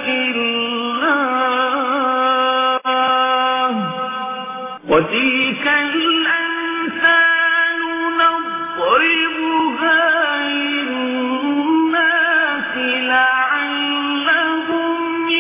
الله وتلك الأمثال نضربها للناس لعلهم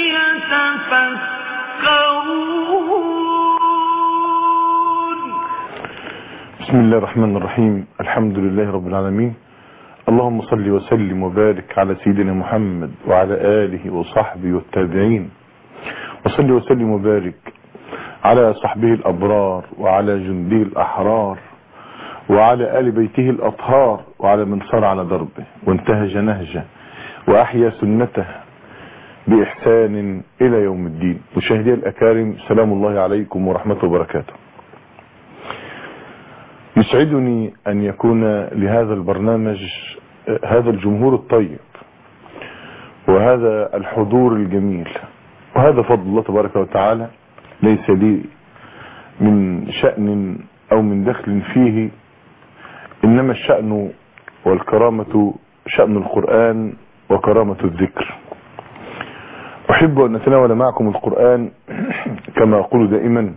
يتفكرون بسم الله الرحمن الرحيم الحمد لله رب العالمين اللهم صل وسلم وبارك على سيدنا محمد وعلى آله وصحبه والتابعين وصل وسلم وبارك على صحبه الأبرار وعلى جنده الأحرار وعلى آل بيته الأطهار وعلى من صار على دربه وانتهج نهجه وأحيا سنته بإحسان إلى يوم الدين مشاهدي الأكارم سلام الله عليكم ورحمة وبركاته يسعدني أن يكون لهذا البرنامج هذا الجمهور الطيب وهذا الحضور الجميل وهذا فضل الله تبارك وتعالى ليس لي من شأن أو من دخل فيه إنما الشأن والكرامة شأن القرآن وكرامة الذكر أحب أن أتناول معكم القرآن كما أقول دائما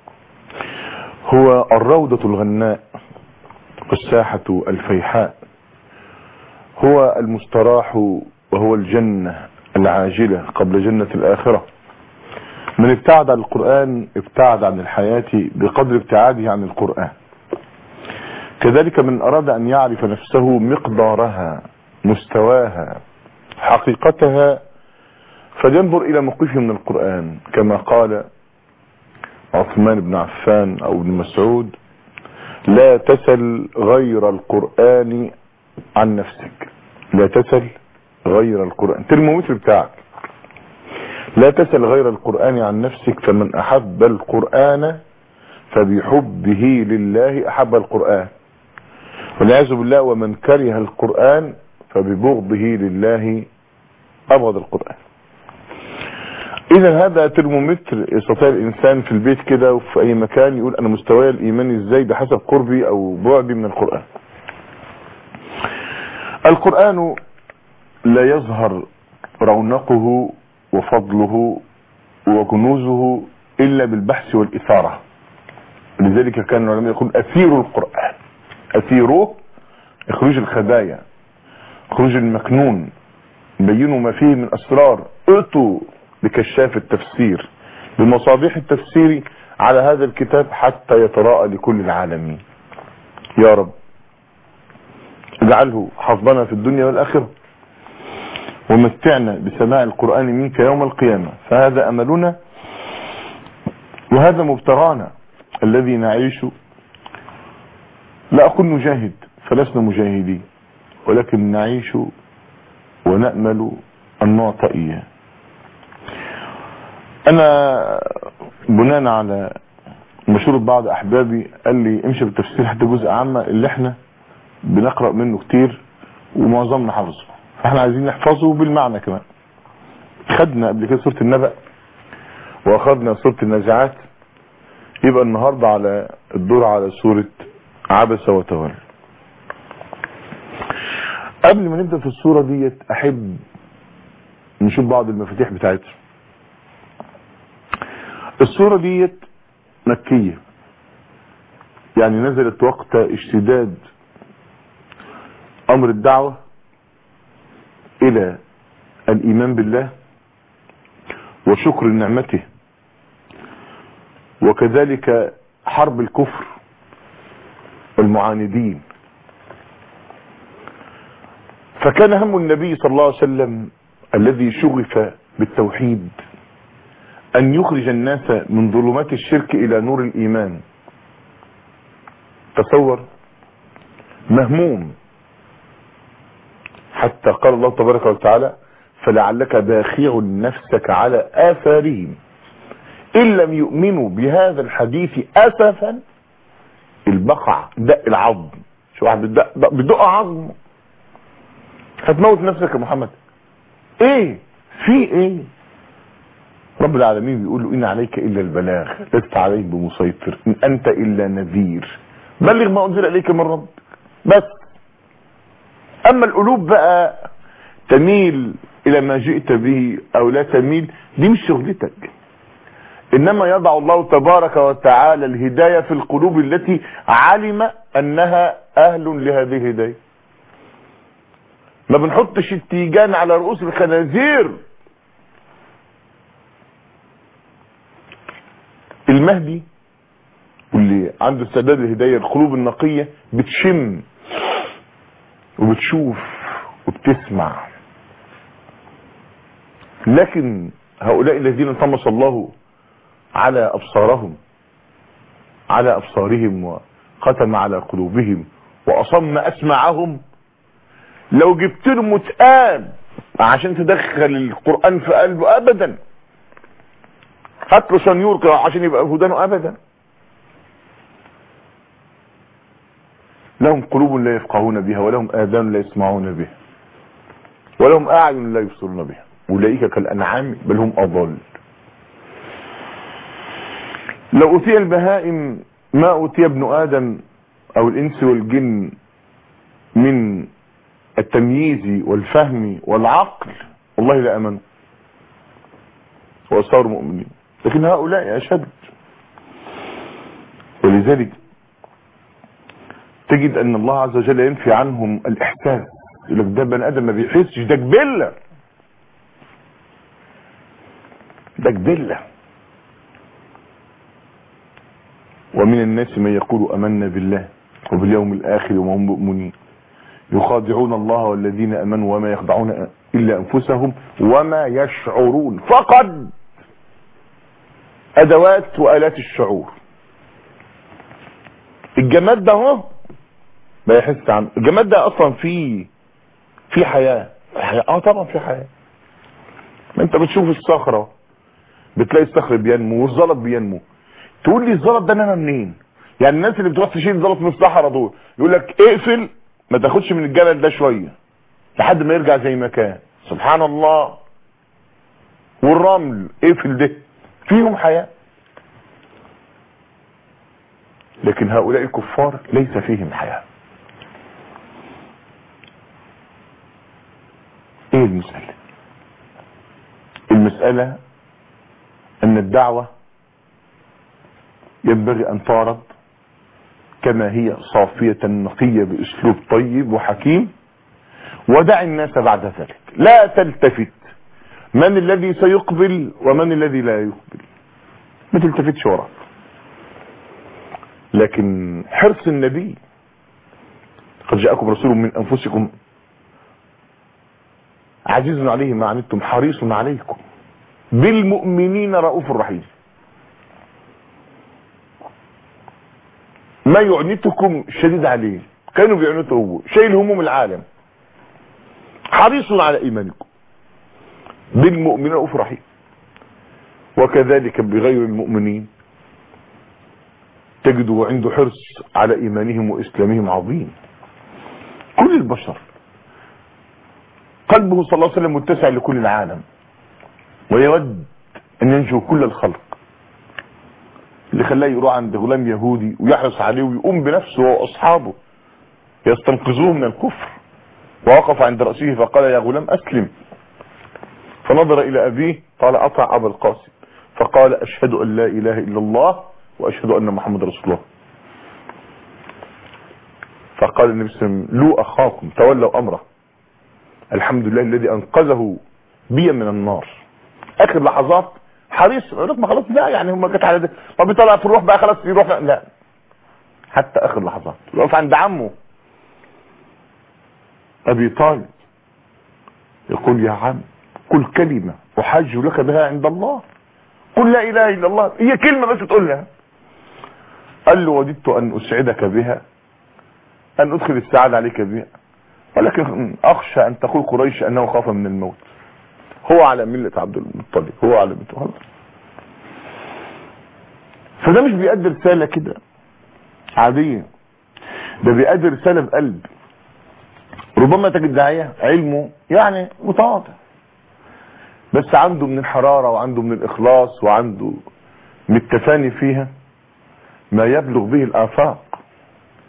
هو الروضة الغناء والساحة الفيحاء هو المستراح وهو الجنة العاجلة قبل جنة الآخرة من ابتعد عن القرآن ابتعد عن الحياة بقدر ابتعاده عن القرآن كذلك من أراد أن يعرف نفسه مقدارها مستواها حقيقتها فلينظر إلى موقفه من القرآن كما قال عثمان بن عفان أو ابن مسعود لا تسل غير القرآن عن نفسك لا تسل غير القرآن ترمومتر بتاعك لا تسل غير القرآن عن نفسك فمن أحب القرآن فبحبه لله أحب القرآن والعياذ بالله ومن كره القرآن فببغضه لله أبغض القرآن اذا هذا ترمومتر يستطيع الانسان في البيت كده وفي اي مكان يقول انا مستواي الايماني ازاي بحسب قربي او بعدي من القرآن القرآن لا يظهر رونقه وفضله وكنوزه الا بالبحث والاثارة لذلك كان العلماء يقول اثيروا القرآن اثيروه اخرج الخبايا اخرج المكنون بينوا ما فيه من اسرار اتوا بكشاف التفسير بمصابيح التفسير على هذا الكتاب حتى يتراءى لكل العالمين يا رب اجعله حفظنا في الدنيا والآخرة ومتعنا بسماع القرآن منك يوم القيامة فهذا أملنا وهذا مبتغانا الذي نعيش لا أقول نجاهد فلسنا مجاهدين ولكن نعيش ونأمل أن نعطى إياه انا بناء على مشورة بعض احبابي قال لي امشي بالتفسير حتى جزء عامة اللي احنا بنقرأ منه كتير ومعظمنا حفظه فاحنا عايزين نحفظه بالمعنى كمان خدنا قبل كده سورة النبأ واخدنا سورة النازعات يبقى النهاردة على الدور على سورة عبس وتولى قبل ما نبدأ في السورة ديت احب نشوف بعض المفاتيح بتاعتها السورة ديت مكية يعني نزلت وقت اشتداد امر الدعوة الى الايمان بالله وشكر نعمته وكذلك حرب الكفر والمعاندين فكان هم النبي صلى الله عليه وسلم الذي شغف بالتوحيد أن يخرج الناس من ظلمات الشرك إلى نور الإيمان تصور مهموم حتى قال الله تبارك وتعالى فلعلك باخع نفسك على آثارهم إن لم يؤمنوا بهذا الحديث أسفا البقع دق العظم شو واحد بيدق بيدق عظم هتموت نفسك يا محمد ايه في ايه رب العالمين بيقول له إن عليك إلا البلاغ لست عليك بمسيطر إن أنت إلا نذير بلغ ما أنزل إليك من ربك بس أما القلوب بقى تميل الى ما جئت به او لا تميل دي مش شغلتك انما يضع الله تبارك وتعالى الهداية في القلوب التي علم انها اهل لهذه الهداية ما بنحطش التيجان على رؤوس الخنازير المهدي واللي عنده استعداد الهداية القلوب النقية بتشم وبتشوف وبتسمع لكن هؤلاء الذين طمس الله على أبصارهم على أبصارهم وختم على قلوبهم وأصم أسمعهم لو جبت له متقال عشان تدخل القرآن في قلبه أبدا هات له شنيور كده عشان يبقى في ودانه أبدا لهم قلوب لا يفقهون بها ولهم آذان لا يسمعون بها ولهم أعين لا يبصرون بها أولئك كالأنعام بل هم أضل لو أوتي البهائم ما أوتي ابن آدم أو الإنس والجن من التمييز والفهم والعقل والله لا أمنوا وصاروا مؤمنين لكن هؤلاء أشد ولذلك تجد أن الله عز وجل ينفي عنهم الإحساس يقول لك ده بني آدم ما بيحسش ده جبلة ده جبلة ومن الناس من يقول أمنا بالله وباليوم الآخر وهم مؤمنين يخادعون الله والذين أمنوا وما يخدعون إلا أنفسهم وما يشعرون فقد أدوات وآلات الشعور الجماد ده هو ما يحس عنه الجماد ده أصلا فيه في حياة حياة اه طبعا في حياة ما انت بتشوف الصخرة بتلاقي الصخر بينمو والزلط بينمو تقول لي الزلط ده انا منين يعني الناس اللي بتروح تشيل زلط من الصحراء دول يقول لك اقفل ما تاخدش من الجبل ده شوية لحد ما يرجع زي ما كان سبحان الله والرمل اقفل ده فيهم حياة لكن هؤلاء الكفار ليس فيهم حياة ايه المسألة المسألة ان الدعوة ينبغي ان تعرض كما هي صافية نقية باسلوب طيب وحكيم ودع الناس بعد ذلك لا تلتفت من الذي سيقبل ومن الذي لا يقبل ما تلتفتش وراك لكن حرص النبي قد جاءكم رسول من انفسكم عزيز عليه ما عنتم حريص عليكم بالمؤمنين رؤوف رحيم ما يعنتكم شديد عليه كانوا بيعنتوا هو شايل هموم العالم حريص على ايمانكم بالمؤمنين رؤوف رحيم وكذلك بغير المؤمنين تجدوا عنده حرص على ايمانهم واسلامهم عظيم كل البشر قلبه صلى الله عليه وسلم متسع لكل العالم ويود ان ينجو كل الخلق اللي خلاه يروح عند غلام يهودي ويحرص عليه ويقوم بنفسه واصحابه يستنقذوه من الكفر ووقف عند رأسه فقال يا غلام اسلم فنظر الى ابيه قال اطع ابا القاسم فقال اشهد ان لا اله الا الله واشهد ان محمد رسول الله فقال النبي صلى الله عليه وسلم لو اخاكم تولوا امره الحمد لله الذي انقذه بي من النار اخر لحظات حريص يقول لك ما خلاص لا يعني هم جت على ده طب يطلع في الروح بقى خلاص يروح لا, لا. حتى اخر لحظات يقف عند عمه ابي طالب يقول يا عم كل كلمة احاج لك بها عند الله قل لا اله الا الله هي كلمة بس تقولها قال له وددت ان اسعدك بها ان ادخل السعادة عليك بها ولكن اخشى ان تقول قريش انه خاف من الموت هو على ملة عبد المطلب هو على بيت الله فده مش بيأدي رسالة كده عادية ده بيأدي رسالة بقلب ربما تجد داعية علمه يعني متواضع بس عنده من الحرارة وعنده من الإخلاص وعنده من التفاني فيها ما يبلغ به الآفاق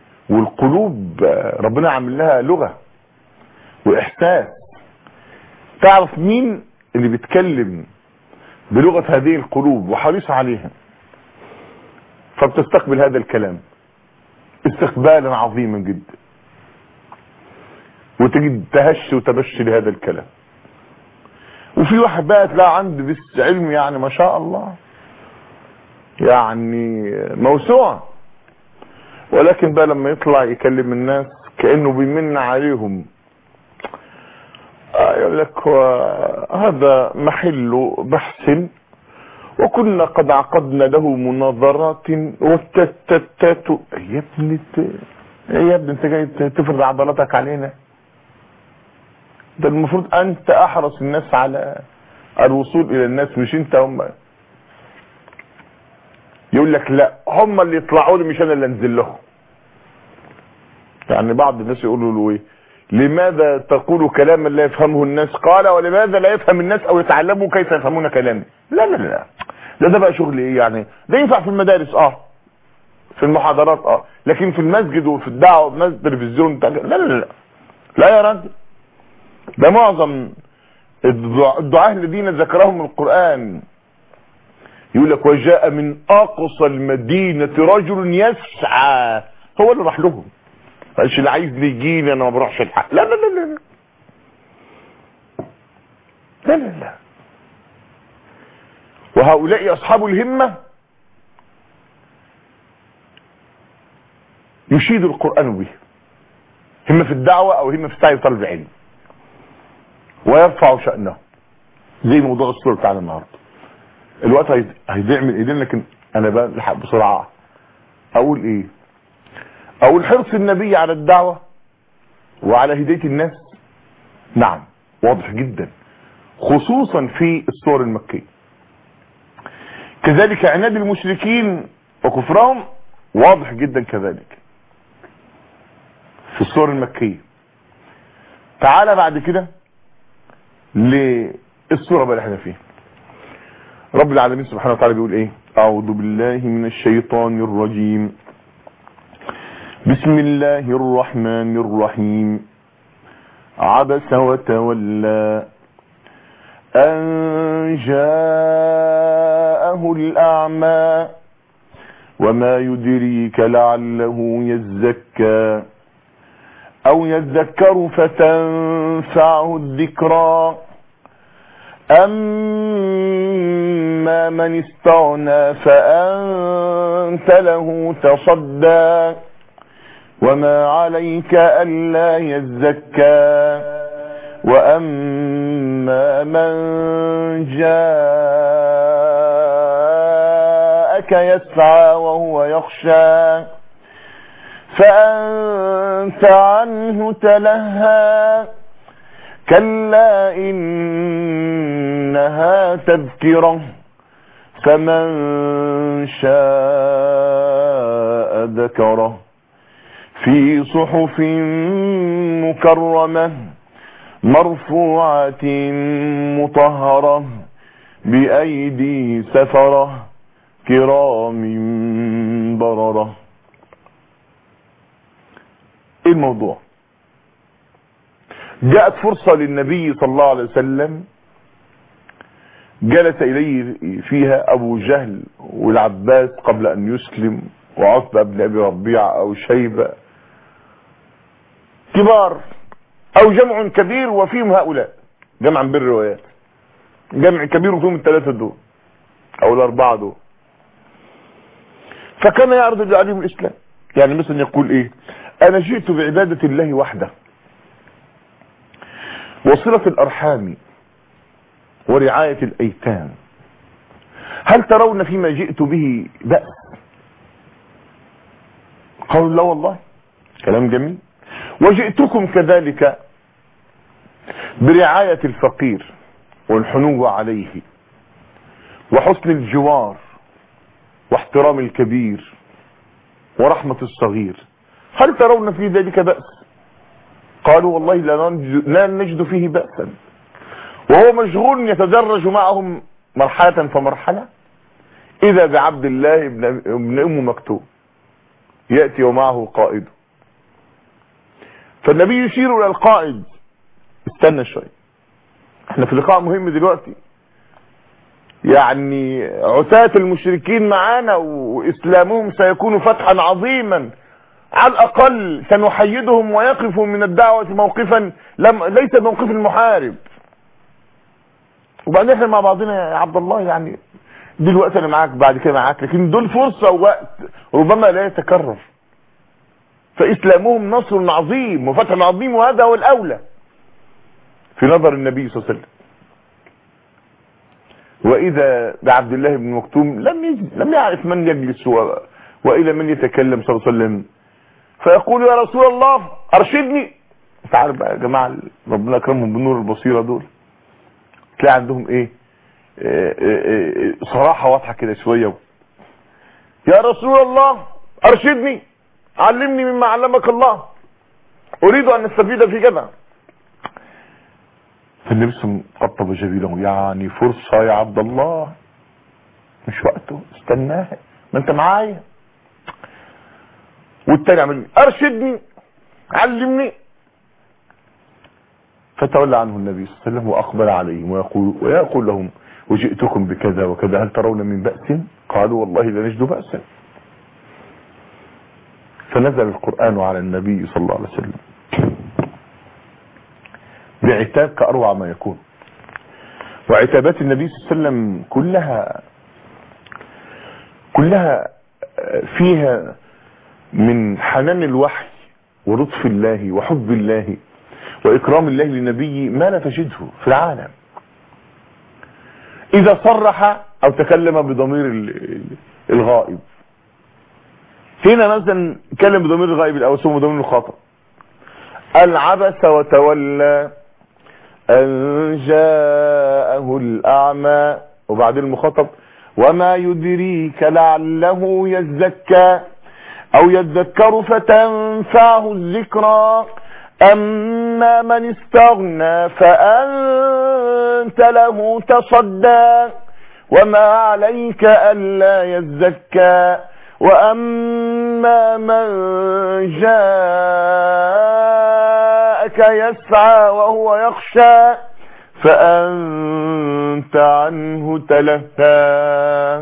والقلوب ربنا عامل لها لغة وإحساس تعرف مين اللي بيتكلم بلغة هذه القلوب وحريص عليها فبتستقبل هذا الكلام استقبالا عظيما جدا وتجد تهش وتبش لهذا الكلام وفي واحد بقى تلاقي عنده بس علم يعني ما شاء الله يعني موسوعة ولكن بقى لما يطلع يكلم الناس كأنه بيمن عليهم آه يقول لك هو هذا محل بحث وكنا قد عقدنا له مناظرات وتتتات يا ابني ت- يا ابني انت جاي تفرض عضلاتك علينا ده المفروض انت احرص الناس على الوصول الى الناس مش انت هم يقول لك لا هم اللي يطلعوا لي مش انا اللي انزل لهم يعني بعض الناس يقولوا له ايه لماذا تقول كلاما لا يفهمه الناس قال ولماذا لا يفهم الناس او يتعلموا كيف يفهمون كلامي لا لا لا ده ده بقى شغل ايه يعني ده ينفع في المدارس اه في المحاضرات اه لكن في المسجد وفي الدعوه وفي التلفزيون لا لا لا لا, لا يا راجل ده معظم الدع- الدعاة الذين ذكرهم القرآن يقول لك وجاء من أقصى المدينة رجل يسعى هو اللي راح لهم قالش اللي عايز يجيني انا ما بروحش الحق لا لا لا لا لا لا لا لا وهؤلاء أصحاب الهمة يشيد القرآن به همة في الدعوة أو همة في سعي طلب العلم ويرفع شأنه زي موضوع الصورة بتاعنا النهاردة الوقت هيض- هيضيع من ايدينا لكن انا بلحق بسرعة اقول ايه اقول حرص النبي على الدعوة وعلى هداية الناس نعم واضح جدا خصوصا في الصور المكية كذلك عناد المشركين وكفرهم واضح جدا كذلك في الصور المكية تعال بعد كده للصورة بقى اللي احنا فيها رب العالمين سبحانه وتعالى بيقول ايه اعوذ بالله من الشيطان الرجيم بسم الله الرحمن الرحيم عبس وتولى ان جاءه الاعمى وما يدريك لعله يزكى او يذكر فتنفعه الذكرى أما من استغنى فأنت له تصدى وما عليك ألا يزكى وأما من جاءك يسعى وهو يخشى فأنت عنه تلهى كلا إنها تذكرة فمن شاء ذكره في صحف مكرمة مرفوعة مطهرة بأيدي سفرة كرام بررة ايه الموضوع جاءت فرصة للنبي صلى الله عليه وسلم جلس إليه فيها أبو جهل والعباس قبل أن يسلم وعتبة بن أبي ربيعة أو شيبة كبار أو جمع كبير وفيهم هؤلاء جمعا بالروايات جمع كبير وفيهم الثلاثة دول أو الأربعة دول فكان يعرض عليهم الإسلام يعني مثلا يقول إيه أنا جئت بعبادة الله وحده وصلة الأرحام ورعاية الأيتام هل ترون فيما جئت به بأس قالوا لا والله كلام جميل وجئتكم كذلك برعاية الفقير والحنو عليه وحسن الجوار واحترام الكبير ورحمة الصغير هل ترون في ذلك بأس قالوا والله لا نجد, لا نجد فيه بأسا وهو مشغول يتدرج معهم مرحلة فمرحلة إذا بعبد الله ابن, ابن أم مكتوب يأتي ومعه قائده فالنبي يشير إلى القائد استنى شوي احنا في لقاء مهم دلوقتي يعني عتاة المشركين معانا واسلامهم سيكون فتحا عظيما على الاقل سنحيدهم ويقفوا من الدعوة موقفا لم ليس موقف المحارب وبعدين احنا مع بعضنا يا عبد الله يعني دلوقتي انا معاك بعد كده معاك لكن دول فرصة ووقت ربما لا يتكرر فاسلامهم نصر عظيم وفتح عظيم وهذا هو الاولى في نظر النبي صلى الله عليه وسلم واذا بعبد الله بن مكتوم لم يجد لم يعرف من يجلس و... والى من يتكلم صلى الله عليه وسلم فيقول يا رسول الله ارشدني انت عارف بقى يا جماعه ربنا اكرمهم بالنور البصيره دول تلاقي عندهم ايه آه، آه، آه، صراحه واضحه كده شويه يا رسول الله ارشدني علمني مما علمك الله اريد ان نستفيد في كذا فالنبي صلى الله عليه وسلم قطب جبينه يعني فرصة يا عبد الله مش وقته استناها ما انت معايا والتاني عمل ارشدني علمني فتولى عنه النبي صلى الله عليه وسلم واقبل عليهم ويقول ويقول لهم وجئتكم بكذا وكذا هل ترون من بأس قالوا والله لا نجد بأسا فنزل القرآن على النبي صلى الله عليه وسلم بعتاب كأروع ما يكون وعتابات النبي صلى الله عليه وسلم كلها كلها فيها من حنان الوحي ولطف الله وحب الله وإكرام الله لنبيه ما لا تجده في العالم إذا صرح أو تكلم بضمير الغائب هنا مثلا كلم بضمير الغائب الأول ثم بضمير الخاطئ العبس وتولى أن جاءه الأعمى وبعدين المخاطب وما يدريك لعله يزكى أو يذكر فتنفعه الذكرى أما من استغنى فأنت له تصدى وما عليك ألا يزكى وأما من جاءك يسعى وهو يخشى فأنت عنه تلهى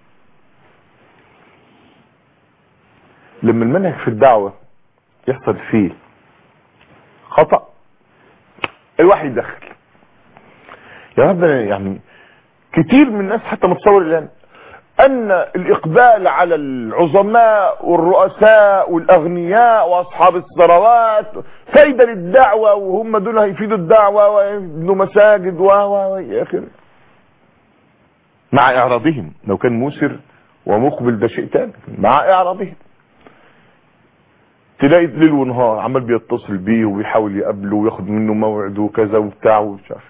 لما المنهج في الدعوة يحصل فيه خطأ الواحد يدخل يا رب يعني كتير من الناس حتى متصور الآن ان الاقبال على العظماء والرؤساء والاغنياء واصحاب الثروات فايدة للدعوة وهم دول هيفيدوا الدعوة ويبنوا مساجد و و الى اخره مع اعراضهم لو كان موسر ومقبل ده شيء تاني مع اعراضهم تلاقي ليل ونهار عمال بيتصل بيه وبيحاول يقابله وياخد منه موعد وكذا وبتاع ومش عارف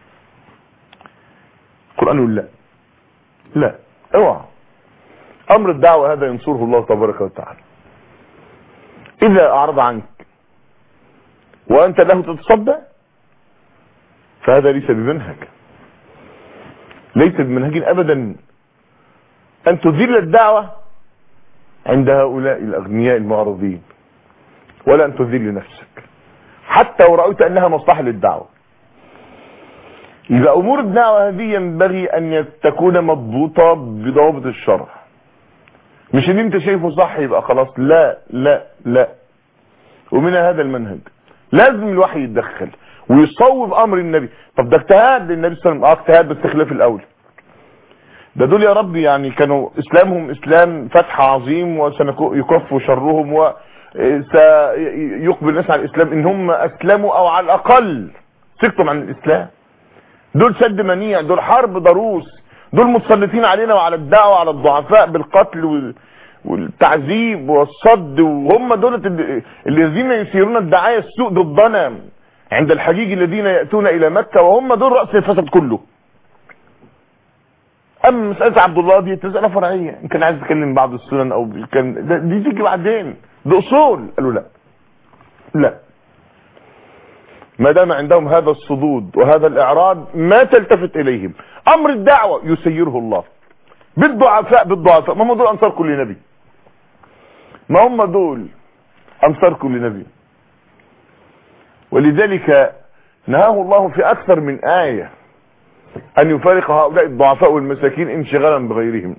القرآن يقول لا لا اوعى امر الدعوة هذا ينصره الله تبارك وتعالى اذا اعرض عنك وانت له تتصدى فهذا ليس بمنهج ليس بمنهج ابدا ان تذل الدعوة عند هؤلاء الاغنياء المعرضين ولا ان تذل نفسك حتى ورأيت انها مصلحة للدعوة يبقى امور الدعوة هذه ينبغي ان تكون مضبوطة بضوابط الشرع مش ان انت شايفه صح يبقى خلاص لا لا لا ومن هذا المنهج لازم الوحي يتدخل ويصوب امر النبي طب ده اجتهاد للنبي صلى الله عليه وسلم اه اجتهاد بس خلاف الاول ده دول يا رب يعني كانوا اسلامهم اسلام فتح عظيم وسيكفوا شرهم وسيقبل الناس على الاسلام ان هم اسلموا او على الاقل سكتم عن الاسلام دول سد منيع دول حرب ضروس دول متسلطين علينا وعلى الدعوة وعلى الضعفاء بالقتل والتعذيب والصد وهم دول الذين يسيرون الدعاية السوء ضدنا عند الحجيج الذين يأتون إلى مكة وهم دول رأس الفساد كله أما مسألة عبد الله دي مسألة فرعية إن كان عايز يتكلم بعض السنن أو كان دي تيجي بعدين ده أصول قالوا لا لا ما دام عندهم هذا الصدود وهذا الاعراض ما تلتفت اليهم امر الدعوة يسيره الله بالضعفاء بالضعفاء ما هم دول انصار كل نبي ما هم دول انصار كل نبي ولذلك نهاه الله في اكثر من آية ان يفارق هؤلاء الضعفاء والمساكين انشغالا بغيرهم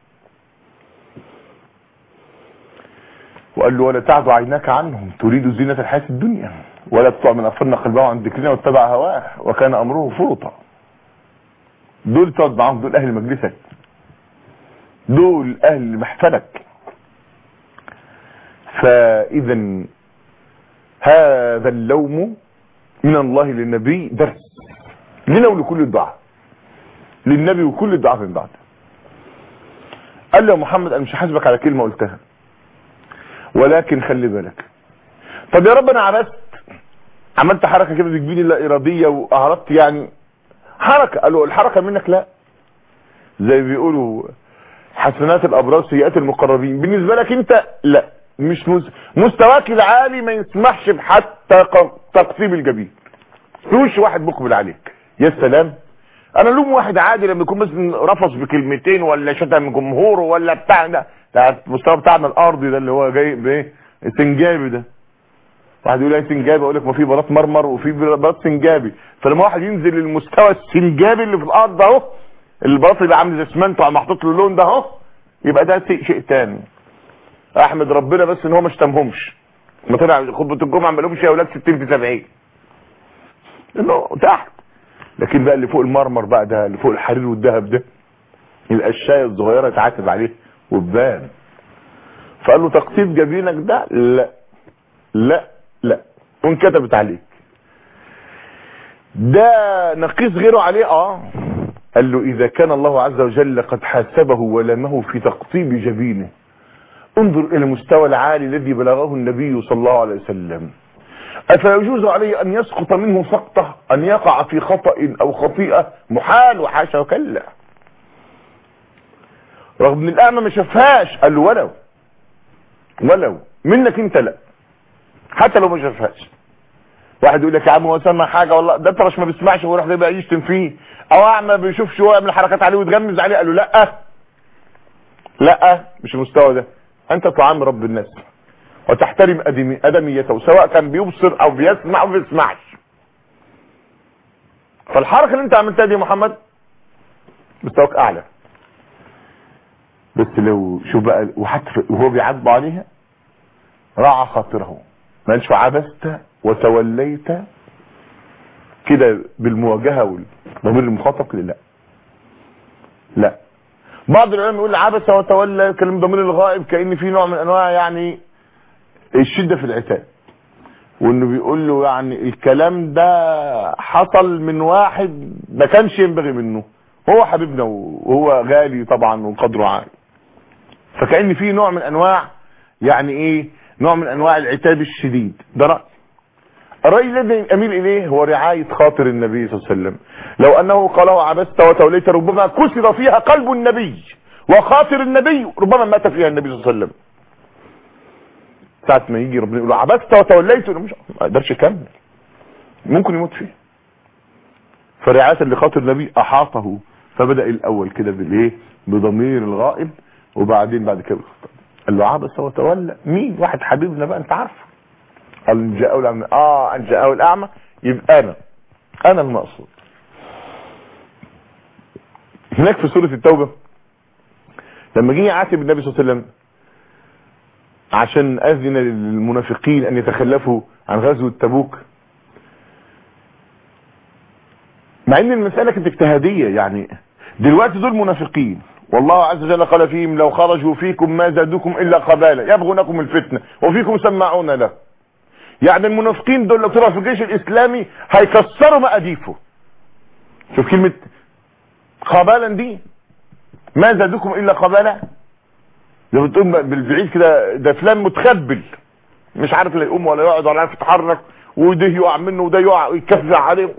وقال له ولا تعد عيناك عنهم تريد زينة الحياة الدنيا ولا تطع من أفرنا قلبه عن ذكرنا واتبع هواه وكان أمره فرطا دول تقعد معاهم دول أهل مجلسك دول أهل محفلك فإذا هذا اللوم من الله للنبي درس لنا ولكل الدعاء للنبي وكل الدعاء من بعد قال له يا محمد انا مش هحاسبك على كلمه قلتها ولكن خلي بالك طب يا رب انا عبست عملت حركه كده تجبيني لا اراديه واعرضت يعني حركه قالوا الحركه منك لا زي بيقولوا حسنات الابرار سيئات المقربين بالنسبه لك انت لا مش مز... مستواك العالي ما يسمحش بحتى ق- تقطيب الجبين فيهوش واحد مقبل عليك يا سلام انا لوم واحد عادي لما يكون مثلا رفض بكلمتين ولا شتم جمهوره ولا بتاع ده ده المستوى بتاعنا الارضي ده اللي هو جاي بايه سنجابي ده واحد يقول ايه سنجابي اقول لك ما في بلاط مرمر وفي بلاط سنجابي فلما واحد ينزل للمستوى السنجابي اللي في الارض ده اهو البلاط اللي عامل زي اسمنت محطوط له اللون ده اهو يبقى ده شيء شيء تاني احمد ربنا بس ان هو ما شتمهمش ما طلع خطبه الجمعه ما لهمش يا اولاد 60 في 70 انه تحت لكن بقى اللي فوق المرمر بقى ده اللي فوق الحرير والذهب ده القشايه الصغيره اتعاتب عليه وبان فقال له تقطيب جبينك ده لا لا لا وانكتبت عليك ده نقيس غيره عليه اه قال له اذا كان الله عز وجل قد حاسبه ولمه في تقطيب جبينه انظر الى المستوى العالي الذي بلغه النبي صلى الله عليه وسلم افيجوز عليه ان يسقط منه سقطه ان يقع في خطأ او خطيئة محال وحاشا وكلا رغم ان الاعمى ما شافهاش قال له ولو ولو منك انت لا حتى لو ما شافهاش واحد يقول لك يا عم هو سمع حاجه والله ده انت مش ما بيسمعش ويروح ده بقى يشتم فيه او اعمى ما بيشوفش هو يعمل حركات عليه ويتغمز عليه قال له لا لا مش المستوى ده انت طعام رب الناس وتحترم أدمي ادميته سواء كان بيبصر او بيسمع او بيسمعش فالحركه اللي انت عملتها دي يا محمد مستواك اعلى بس لو شوف بقى وحتى وهو بيعاتب عليها راعى خاطره ما قالش عبست وتوليت كده بالمواجهه والضمير المخاطب كده لا لا بعض العلماء يقول عبس وتولى كلمه ضمير الغائب كان في نوع من انواع يعني الشده في العتاب وانه بيقول له يعني الكلام ده حصل من واحد ما كانش ينبغي منه هو حبيبنا وهو غالي طبعا وقدره عالي فكأن في نوع من انواع يعني ايه نوع من انواع العتاب الشديد ده رأي الرأي الذي اميل اليه هو رعاية خاطر النبي صلى الله عليه وسلم لو انه قاله عبست وتوليت ربما كسر فيها قلب النبي وخاطر النبي ربما مات فيها النبي صلى الله عليه وسلم ساعة ما يجي ربنا يقول له عبست وتوليت مش ما قدرش يكمل ممكن يموت فيه فرعاية لخاطر النبي احاطه فبدأ الاول كده بالايه بضمير الغائب وبعدين بعد كده بالخطاب قال له عبس وتولى مين واحد حبيبنا بقى انت عارفه قال ان جاءه الاعمى اه ان جاءه الاعمى يبقى انا انا المقصود هناك في سورة التوبة لما جه يعاتب النبي صلى الله عليه وسلم عشان اذن للمنافقين ان يتخلفوا عن غزوة تبوك مع ان المسألة كانت اجتهادية يعني دلوقتي دول منافقين والله عز وجل قال فيهم لو خرجوا فيكم ما زادوكم الا قبالا يبغونكم الفتنة وفيكم سماعون له يعني المنافقين دول لو طلعوا في الجيش الاسلامي هيكسروا مقاديفه شوف كلمة قبالا دي ما زادوكم الا قبالا لو بتقوم بالبعيد كده ده فلان متخبل مش عارف لا يقوم ولا يقعد ولا عارف يتحرك وده يقع منه وده يقع ويكفى عليه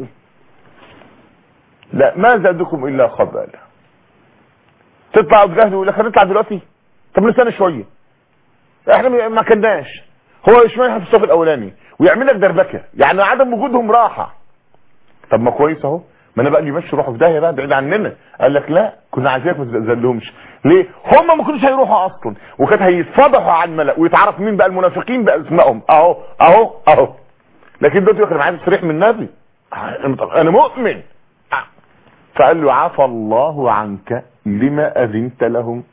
لا ما زادكم الا خبالا تطلع وتجاهدوا يقول لك هنطلع دلوقتي طب نستنى شويه احنا ما كناش هو اشمعنى في الصف الاولاني ويعمل لك دربكه يعني عدم وجودهم راحه طب ما كويس اهو ما انا بقى اللي ماشي روحوا في داهيه بقى بعيد عننا قال لك لا كنا عايزينك ما تزلهمش ليه هم ما كانوش هيروحوا اصلا وكانت هيتفضحوا على الملأ ويتعرف مين بقى المنافقين باسمائهم اهو اهو اهو لكن دلوقتي كان عايز تصريح من النبي انا مؤمن فقال له عفى الله عنك لما اذنت لهم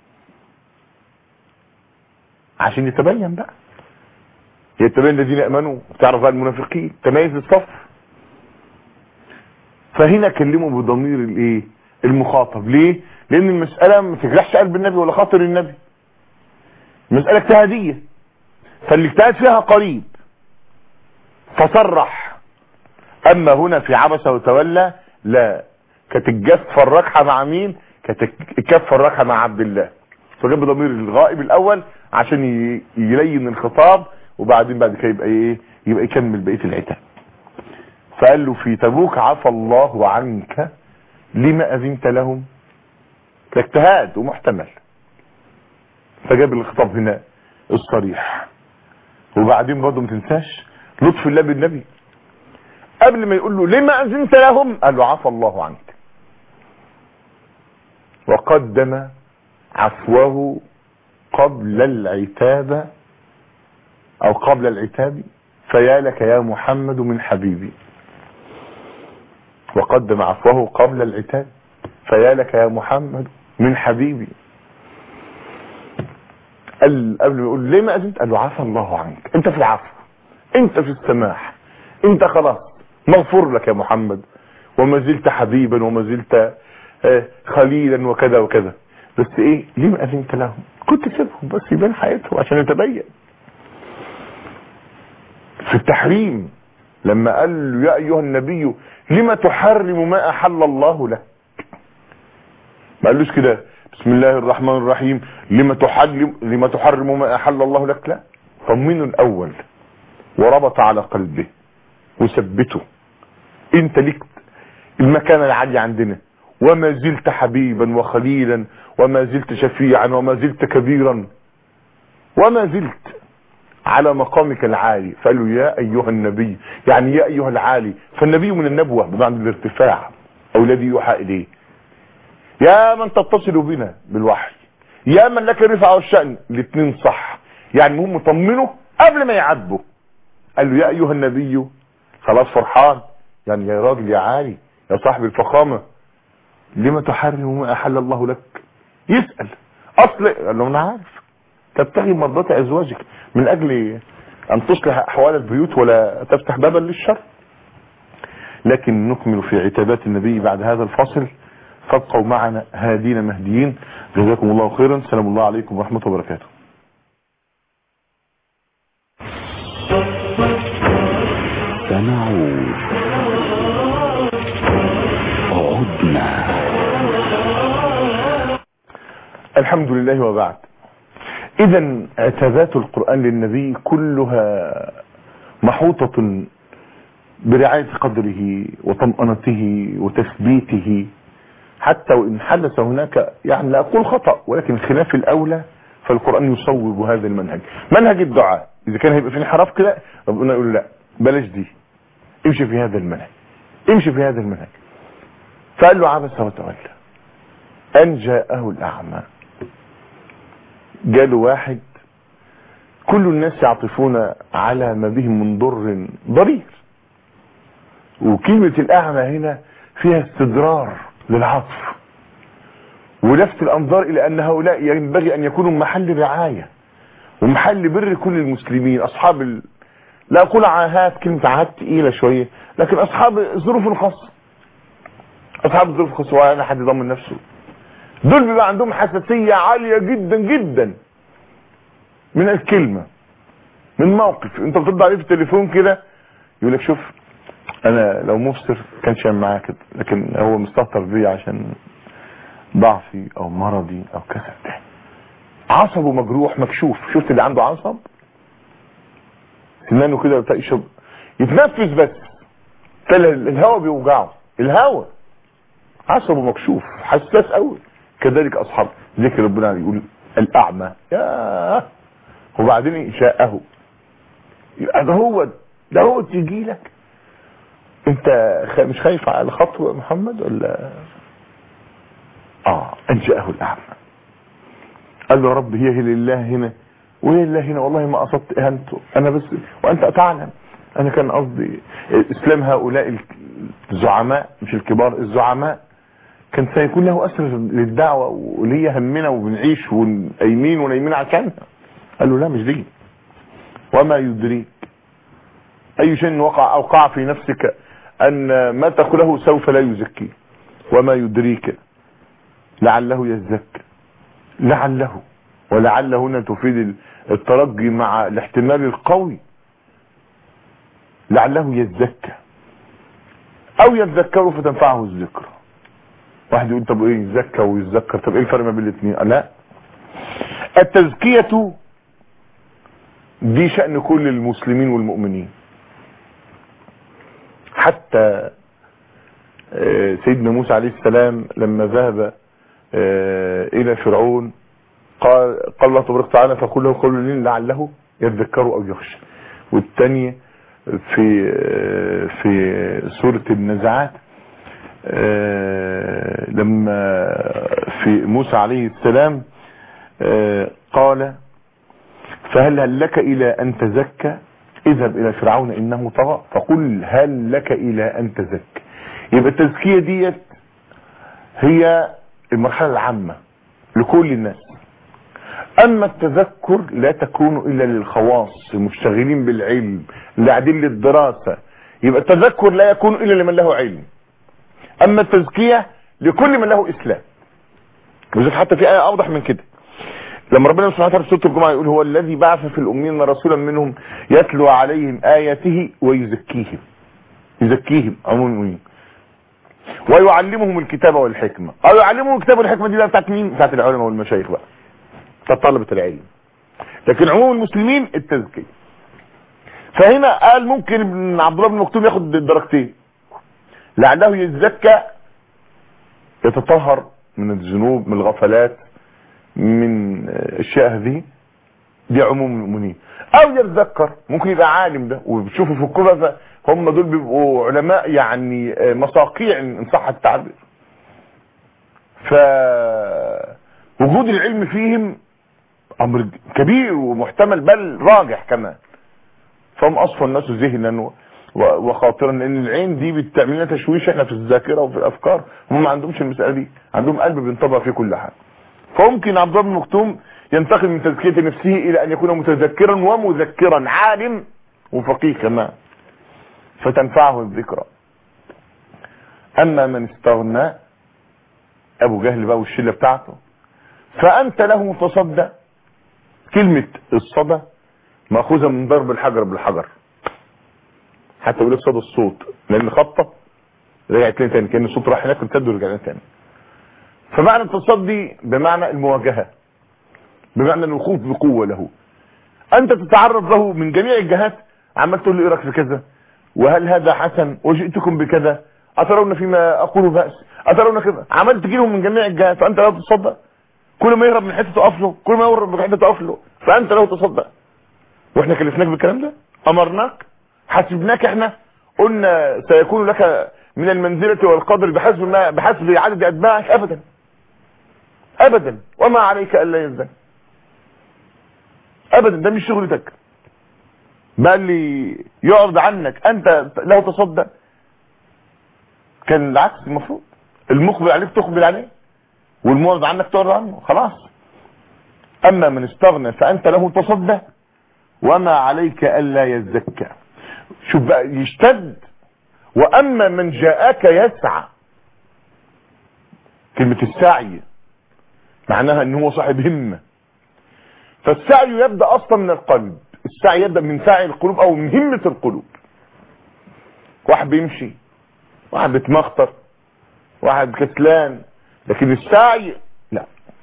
عشان يتبين بقى يتبين الذين امنوا تعرف بقى المنافقين تميز الصف فهنا كلمه بضمير الايه المخاطب ليه لان المسألة ما تجرحش قلب النبي ولا خاطر النبي مسألة اجتهادية فالاجتهاد فيها قريب فصرح اما هنا في عبس وتولى لا كانت الجف الركحة مع مين كانت الكف الركحة مع عبد الله فجاب ضمير الغائب الاول عشان ي- يلين الخطاب وبعدين بعد كده يبقى ايه يبقى يكمل بقيه العتاب فقال له في تبوك عفى الله عنك لما اذنت لهم ده اجتهاد ومحتمل فجاب الخطاب هنا الصريح وبعدين برضه ما تنساش لطف الله بالنبي قبل ما يقول له لما اذنت لهم قال له عفى الله عنك وقدم عفوه قبل العتاب او قبل العتاب فيا لك يا محمد من حبيبي وقدم عفوه قبل العتاب فيا لك يا محمد من حبيبي قال قبل ما يقول ليه ما اذنت قال له عفى الله عنك انت في العفو انت في السماح انت خلاص مغفور لك يا محمد وما زلت حبيبا وما زلت آه، خليلا وكذا وكذا بس ايه ليه ما اذنت لهم كنت سيبهم بس يبان حياتهم عشان يتبين في التحريم لما قال له يا ايها النبي لما تحرم ما احل الله لك ما قالوش كده بسم الله الرحمن الرحيم لما تحرم لما تحرم ما احل الله لك لا طمنه الاول وربط على قلبه وثبته انت ليك المكانه العاليه عندنا وما زلت حبيبا وخليلا وما زلت شفيعا وما زلت كبيرا وما زلت على مقامك العالي فقال له يا ايها النبي يعني يا ايها العالي فالنبي من النبوة بمعنى الارتفاع او الذي يوحى اليه يا من تتصل بنا بالوحي يا من لك الرفعة والشأن الاثنين صح يعني هم طمنه قبل ما يعاتبه قال له يا ايها النبي خلاص فرحان يعني يا راجل يا عالي يا صاحب الفخامة لما تحرم ما احل الله لك يسأل اصل قال له انا عارف تبتغي مرضات ازواجك من اجل ان تصلح احوال البيوت ولا تفتح بابا للشر لكن نكمل في عتابات النبي بعد هذا الفصل فابقوا معنا هادين مهديين جزاكم الله خيرا سلام الله عليكم ورحمة الله وبركاته سنعود عدنا الحمد لله وبعد اذا عتابات القرآن للنبي كلها محوطة برعاية قدره وطمأنته وتثبيته حتى وإن حدث هناك يعني لا أقول خطأ ولكن خلاف الأولى فالقرآن يصوب هذا المنهج منهج الدعاء إذا كان هيبقى في انحراف كده ربنا يقول لا بلاش دي امشي في هذا المنهج امشي في هذا المنهج فقال له عبس وتولى أن جاءه الأعمى جاله واحد كل الناس يعطفون على ما بهم من ضر ضرير وكلمة الأعمى هنا فيها استدرار للعطف ولفت الأنظار إلى أن هؤلاء ينبغي أن يكونوا محل رعاية ومحل بر كل المسلمين أصحاب ال... لا أقول عاهات كلمة عاهات تقيلة شوية لكن أصحاب الظروف الخاصة أصحاب الظروف الخاصة وأنا حد ضمن نفسه دول بيبقى عندهم حساسية عالية جدا جدا من الكلمة من موقف انت بترد عليه في التليفون كده يقول لك شوف انا لو مفسر كانش يعمل معايا كده لكن هو مستهتر بيا عشان ضعفي او مرضي او كذا بتاع. عصبه مجروح مكشوف شفت اللي عنده عصب سنانه كده بتاع يشرب يتنفس بس تلاقي الهواء بيوجعه الهواء عصبه مكشوف حساس قوي كذلك اصحاب ذكر ربنا يقول الاعمى يا وبعدين شاءه يبقى ده هو ده هو تيجي لك انت خ- مش خايف على الخطوه يا محمد ولا اه ان جاءه الاعمى قال له يا رب هي هي لله هنا وهي لله هنا والله ما قصدت اهانته انا بس وانت تعلم انا كان قصدي اسلام هؤلاء الزعماء مش الكبار الزعماء كان سيكون له اثر للدعوه وليه همنا وبنعيش ونايمين ونايمين عشانها قال له لا مش دي وما يدريك اي شيء وقع اوقع في نفسك ان ما تقوله سوف لا يزكيه وما يدريك لعله يزكى لعله ولعل هنا تفيد الترجي مع الاحتمال القوي لعله يزكى او يتذكر فتنفعه الذكر واحد يقول طب ايه يزكى ويتذكر طب ايه الفرق ما بين الاثنين لا التزكية دي شأن كل المسلمين والمؤمنين حتى سيدنا موسى عليه السلام لما ذهب الى فرعون قال قال الله تبارك وتعالى فقل له قول لين لعله يذكر او يخشى والثانيه في في سوره النزعات لما في موسى عليه السلام قال فهل هل لك الى ان تزكى اذهب الى فرعون انه طغى فقل هل لك الى ان تزكى يبقى التزكيه ديت هي المرحله العامه لكل الناس اما التذكر لا تكون الا للخواص المشتغلين بالعلم اللي قاعدين للدراسه يبقى التذكر لا يكون الا لمن له علم اما التزكيه لكل من له اسلام وذلك حتى في ايه اوضح من كده لما ربنا سبحانه وتعالى في سوره الجمعه يقول هو الذي بعث في الاميين رسولا منهم يتلو عليهم اياته ويزكيهم يزكيهم عموم المؤمنين ويعلمهم الكتاب والحكمه او يعلمهم الكتاب والحكمه دي بقى بتاعت مين بتاعت العلماء والمشايخ بقى بتاعت طلبه العلم لكن عموم المسلمين التزكيه فهنا قال ممكن ابن عبد الله بن مكتوم ياخد الدرجتين لعله يتزكى يتطهر من الذنوب من الغفلات من الاشياء هذه دي عموم المؤمنين او يتذكر ممكن يبقى عالم ده وبتشوفه في الكوفه هم دول بيبقوا علماء يعني مصاقيع ان صح التعبير ف وجود العلم فيهم امر كبير ومحتمل بل راجح كمان فهم اصفى الناس ذهنا وخاطرا لان العين دي بتعمل لنا تشويش احنا في الذاكره وفي الافكار هم ما عندهمش المساله دي عندهم قلب بينطبق فيه كل حاجه فممكن عبد الله بن مكتوم ينتقل من تزكيه نفسه الى ان يكون متذكرا ومذكرا عالم وفقيه كمان فتنفعه الذكرى اما من استغنى ابو جهل بقى والشله بتاعته فانت له تصدى كلمه الصدى ماخوذه من ضرب الحجر بالحجر حتى يقول لك صدى الصوت لان خبطه رجعت لنا تاني كان الصوت راح هناك امتد ورجع لنا تاني فمعنى التصدي بمعنى المواجهه بمعنى الوقوف بقوه له انت تتعرض له من جميع الجهات عمال تقول له ايه رايك في كذا وهل هذا حسن وجئتكم بكذا اترون فيما اقول باس اترون كذا عمال تجيلهم من جميع الجهات فانت لا تتصدق كل ما يهرب من حته تقف له كل ما يهرب من حته تقف له فانت له تصدق واحنا كلفناك بالكلام ده امرناك حسبناك احنا قلنا سيكون لك من المنزلة والقدر بحسب ما بحسب عدد اتباعك ابدا ابدا وما عليك الا يزن ابدا ده مش شغلتك بقى اللي يعرض عنك انت له تصدى كان العكس المفروض المقبل عليك تقبل عليه والمعرض عنك تعرض عنه خلاص اما من استغنى فانت له تصدى وما عليك الا يزكى شوف بقى يشتد واما من جاءك يسعى كلمة السعي معناها ان هو صاحب همة فالسعي يبدأ اصلا من القلب السعي يبدأ من سعي القلوب او من همة القلوب واحد بيمشي واحد بيتمخطر واحد كسلان لكن السعي لا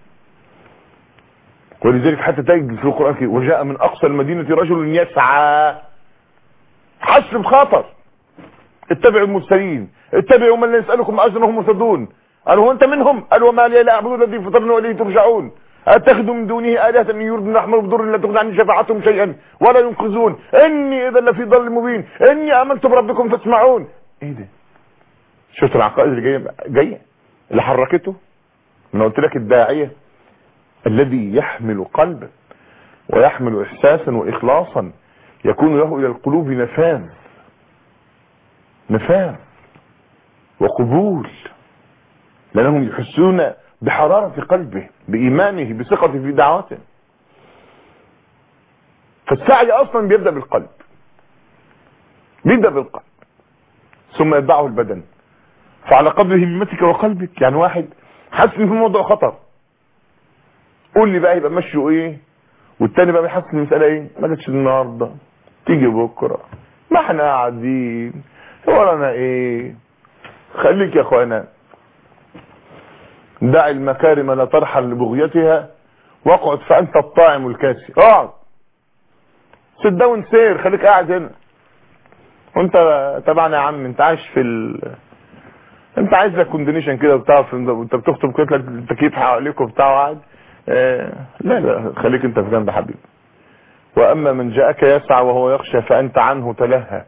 ولذلك حتى تجد في القرآن كده وجاء من اقصى المدينة رجل يسعى حس بخطر اتبعوا المرسلين اتبعوا من لا يسألكم اجرا هم مرتدون قالوا هو انت منهم قالوا وما لي لا اعبد الذي فطرني واليه ترجعون اتخذ من دونه آلهة ان يردن احمر بضر لا تغني عني شفاعتهم شيئا ولا ينقذون اني اذا لفي ضل مبين اني امنت بربكم فاسمعون ايه ده شفت العقائد اللي جايه جايه اللي حركته انا قلت لك الداعيه الذي يحمل قلبا ويحمل احساسا واخلاصا يكون له الى القلوب نفاذ نفاذ وقبول لأنهم يحسون بحرارة قلبه بإيمانه بثقته في دعوته فالسعي أصلا بيبدأ بالقلب بيبدأ بالقلب ثم يتبعه البدن فعلى قدر همتك وقلبك يعني واحد حاسس ان في موضوع خطر قول لي بقى يبقى مشيه ايه والتاني بقى بيحس ان المساله ايه ما جاتش النهارده تيجي بكره ما احنا قاعدين ورانا ايه خليك يا اخوانا دع المكارم لا ترحل لبغيتها واقعد فانت الطاعم الكاسي اقعد سيت داون سير خليك قاعد هنا وانت تبعنا يا عم انت عايش في ال... انت عايز لك كوندينيشن كده وبتاع وانت بتخطب كده لك التكييف حواليك وبتاع وقاعد اه لا لا خليك انت في جنب حبيبي واما من جاءك يسعى وهو يخشى فانت عنه تلهى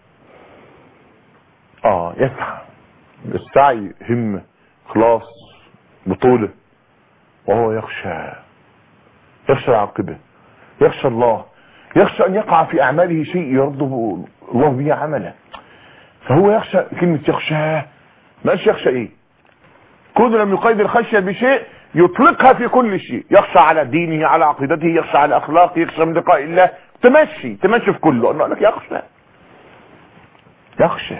اه يسعى السعي همه خلاص بطوله وهو يخشى يخشى العاقبه يخشى الله يخشى ان يقع في اعماله شيء يرضه الله به عمله فهو يخشى كلمة يخشى ماش يخشى ايه كون لم يقيد الخشية بشيء يطلقها في كل شيء يخشى على دينه على عقيدته يخشى على اخلاقه يخشى من لقاء الله تمشي تمشي في كله انا لك يخشى يخشى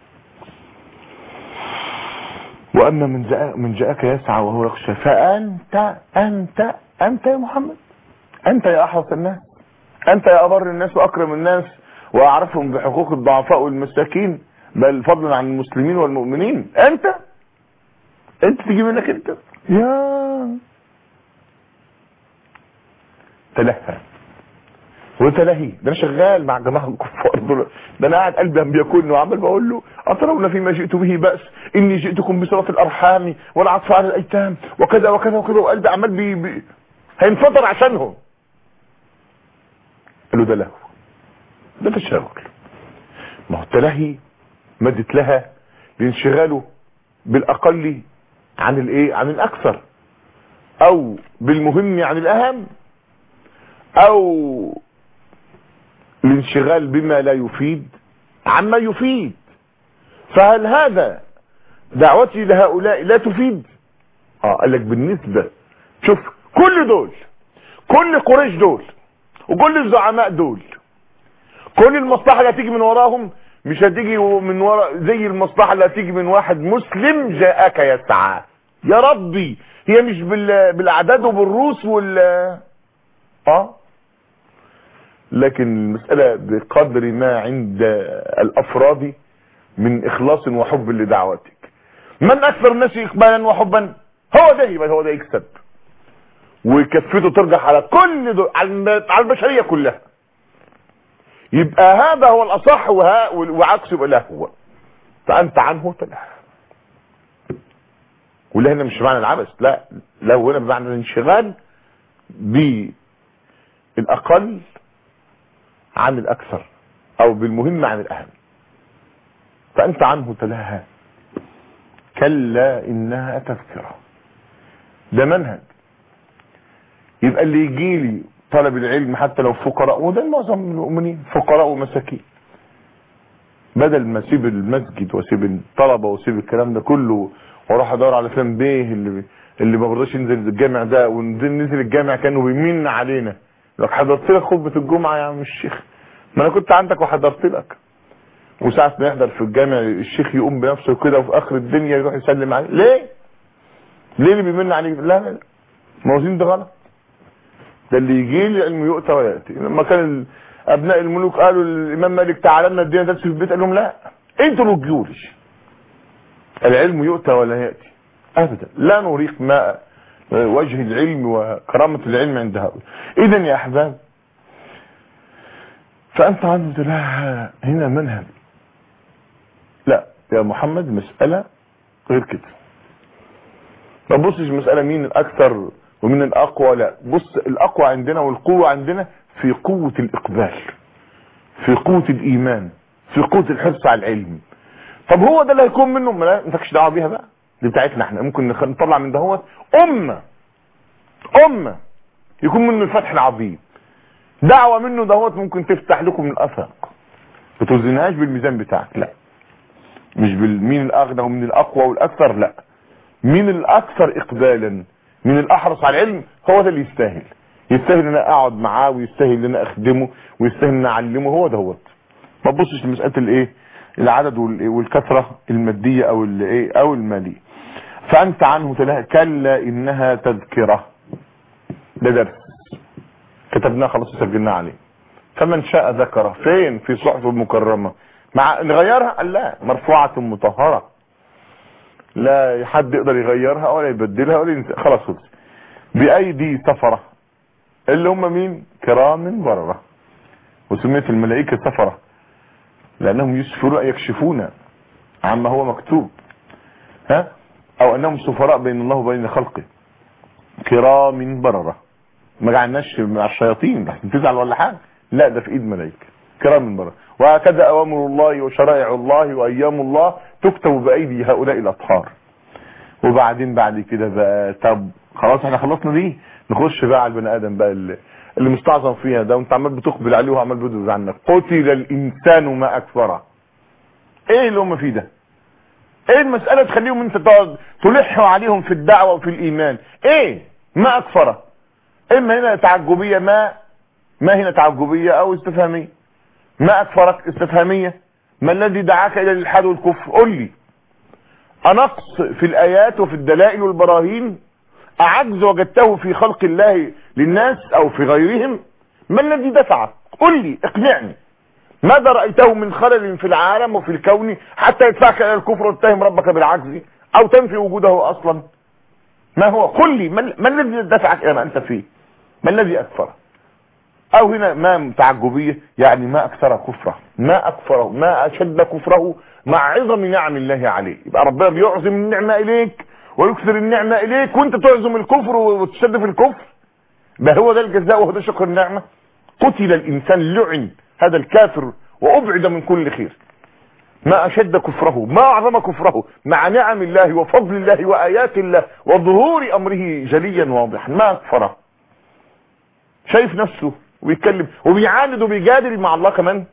واما من جاء من جاءك يسعى وهو يخشى فانت انت انت يا محمد انت يا احرص الناس انت يا ابر الناس واكرم الناس واعرفهم بحقوق الضعفاء والمساكين بل فضلا عن المسلمين والمؤمنين انت انت تيجي منك انت يا تلهى وتلهي ده انا شغال مع جماعه الكفار دول ده انا قاعد قلبي عم بياكلني وعمال بقول له اترون فيما جئت به بأس اني جئتكم بصلاه الارحام والعطف على الايتام وكذا وكذا وكذا وقلبي عمال بي, بي هينفطر عشانهم قال له ده لهو ده تشاغل ما هو التلهي مدت لها لانشغاله بالاقل عن الايه عن الاكثر او بالمهم عن الاهم او الانشغال بما لا يفيد عما يفيد فهل هذا دعوتي لهؤلاء لا تفيد اه قال لك بالنسبة شوف كل دول كل قريش دول وكل الزعماء دول كل المصلحة اللي هتيجي من وراهم مش هتيجي من ورا زي المصلحة اللي هتيجي من واحد مسلم جاءك يسعى يا ربي هي مش بال... بالاعداد وبالروس وال اه لكن المسألة بقدر ما عند الافراد من اخلاص وحب لدعوتك من اكثر الناس اقبالا وحبا هو ده يبقى هو ده يكسب وكفته ترجع على كل دول على البشرية كلها يبقى هذا هو الاصح وها وعكسه يبقى لا هو فانت عنه تلهى ولا هنا مش معنى العبث لا لا هنا بمعنى الانشغال بالاقل عن الاكثر او بالمهم عن الاهم فانت عنه تلهى كلا انها تذكره ده منهج يبقى اللي يجي لي طلب العلم حتى لو فقراء وده معظم المؤمنين فقراء ومساكين بدل ما اسيب المسجد واسيب الطلبه واسيب الكلام ده كله واروح ادور على فلان بيه اللي اللي ما برضاش ينزل الجامع ده ونزل نزل الجامع كانوا بيمن علينا لك حضرت لك خطبه الجمعه يا عم الشيخ ما انا كنت عندك وحضرت لك وساعة ما يحضر في الجامع الشيخ يقوم بنفسه كده وفي اخر الدنيا يروح يسلم عليه ليه ليه اللي بيمن عليك لا لا لا موازين ده غلط ده اللي يجي لي علم يؤتى وياتي لما كان ابناء الملوك قالوا الامام مالك تعالى لنا ادينا درس في البيت قال لهم لا انتوا اللي تجولش العلم يؤتى ولا ياتي ابدا لا نريق ما وجه العلم وكرامه العلم عند هؤلاء اذا يا احباب فانت عنده لها هنا منهج لا يا محمد مساله غير كده ما تبصش المساله مين الاكثر ومن الاقوى لا بص الاقوى عندنا والقوة عندنا في قوة الاقبال في قوة الايمان في قوة الحرص على العلم طب هو ده اللي هيكون منه ما انتكش دعوه بيها بقى دي بتاعتنا احنا ممكن نطلع من دهوت امة امة يكون منه الفتح العظيم دعوة منه دهوت ممكن تفتح لكم الافاق ما توزنهاش بالميزان بتاعك لا مش بالمين الاغنى ومين الاقوى والاكثر لا مين الاكثر اقبالا مين الاحرص على العلم هو ده اللي يستاهل يستاهل ان انا اقعد معاه ويستاهل ان انا اخدمه ويستاهل ان انا اعلمه هو دهوت ما تبصش لمساله الايه العدد والإيه؟ والكثره الماديه او الايه او الماليه فانت عنه تلاقي كلا انها تذكره ده درس كتبناه خلاص وسجلناه عليه فمن شاء ذكره فين في صحف مكرمه مع نغيرها قال لا مرفوعه مطهره لا حد يقدر يغيرها ولا يبدلها ولا ينسى خلاص خلص بايدي سفره اللي هم مين كرام برره وسميت الملائكه سفره لانهم يسفرون يكشفون عما هو مكتوب ها او انهم سفراء بين الله وبين خلقه كرام برره ما جعلناش مع الشياطين لحسن تزعل ولا حاجه لا ده في ايد ملائكه كرام برره وهكذا اوامر الله وشرائع الله وايام الله تكتب بايدي هؤلاء الاطهار وبعدين بعد كده بقى طب خلاص احنا خلصنا دي نخش بقى على البني ادم بقى اللي, اللي مستعظم فيها ده وانت عمال بتقبل عليه وعمال بيدوز عنك قتل الانسان ما اكفره ايه اللي هم فيه ده ايه المسألة تخليهم انت تقعد تلحوا عليهم في الدعوة وفي الايمان ايه ما اكفره اما هنا تعجبية ما ما هنا تعجبية او استفهامية ما اكفرك استفهامية ما الذي دعاك الى الالحاد والكفر قل لي انقص في الايات وفي الدلائل والبراهين اعجز وجدته في خلق الله للناس او في غيرهم ما الذي دفعك قل لي اقنعني ماذا رأيته من خلل في العالم وفي الكون حتى يدفعك الى الكفر وتتهم ربك بالعجز او تنفي وجوده اصلا ما هو قل لي ما ما الذي دفعك الى ما انت فيه ما الذي اكفره او هنا ما تعجبية يعني ما اكثر كفره ما اكفره ما اشد كفره مع عظم نعم الله عليه يبقى ربنا بيعظم النعمة اليك ويكثر النعمة اليك وانت تعظم الكفر وتشد في الكفر ما هو ده الجزاء وهو ده شكر النعمة قتل الانسان لعن هذا الكافر وابعد من كل خير ما اشد كفره ما اعظم كفره مع نعم الله وفضل الله وايات الله وظهور امره جليا واضحا ما اكفره شايف نفسه وبيتكلم وبيعاند وبيجادل مع الله كمان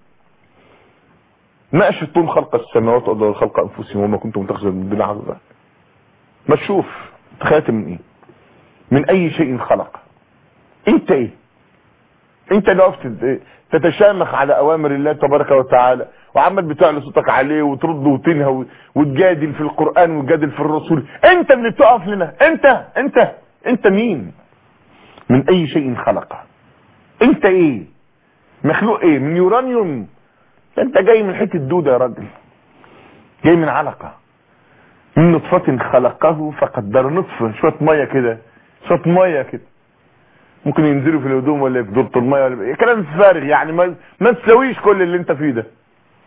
ما اشهدتم خلق السماوات والارض خلق انفسهم وما كنتم متخذ من دون عظمه ما تشوف خاتم من ايه من اي شيء خلق انت ايه انت اللي وقفت تتشامخ على اوامر الله تبارك وتعالى وعمال بتعلى صوتك عليه وترد وتنهى وتجادل في القرآن وتجادل في الرسول انت اللي بتقف لنا انت انت انت مين من اي شيء خلقه انت ايه مخلوق ايه من يورانيوم انت جاي من حته دوده يا راجل جاي من علقه من نطفه خلقه فقدر نطفه شويه ميه كده شويه ميه كده ممكن ينزلوا في الهدوم ولا في دورة الميه ولا إيه. كلام فارغ يعني ما ما تسويش كل اللي انت فيه ده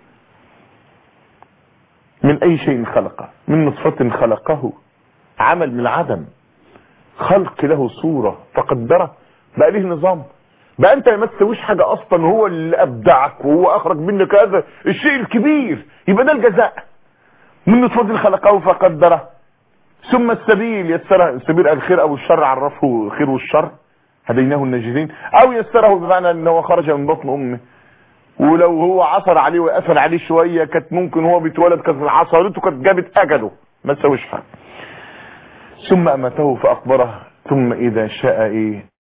من اي شيء خلقه من نطفه خلقه عمل من العدم خلق له صوره فقدره بقى ليه نظام بقى انت ما تسويش حاجة اصلا هو اللي ابدعك وهو اخرج منك هذا الشيء الكبير يبقى ده الجزاء من نطفة خلقه فقدره ثم السبيل يسره السبيل الخير او الشر عرفه الخير والشر هديناه الناجدين او يسره بمعنى ان هو خرج من بطن امه ولو هو عصر عليه وقفل عليه شوية كانت ممكن هو بيتولد كانت عصرته كانت جابت اجله ما تسويش حاجة ثم امته فاقبره ثم اذا شاء ايه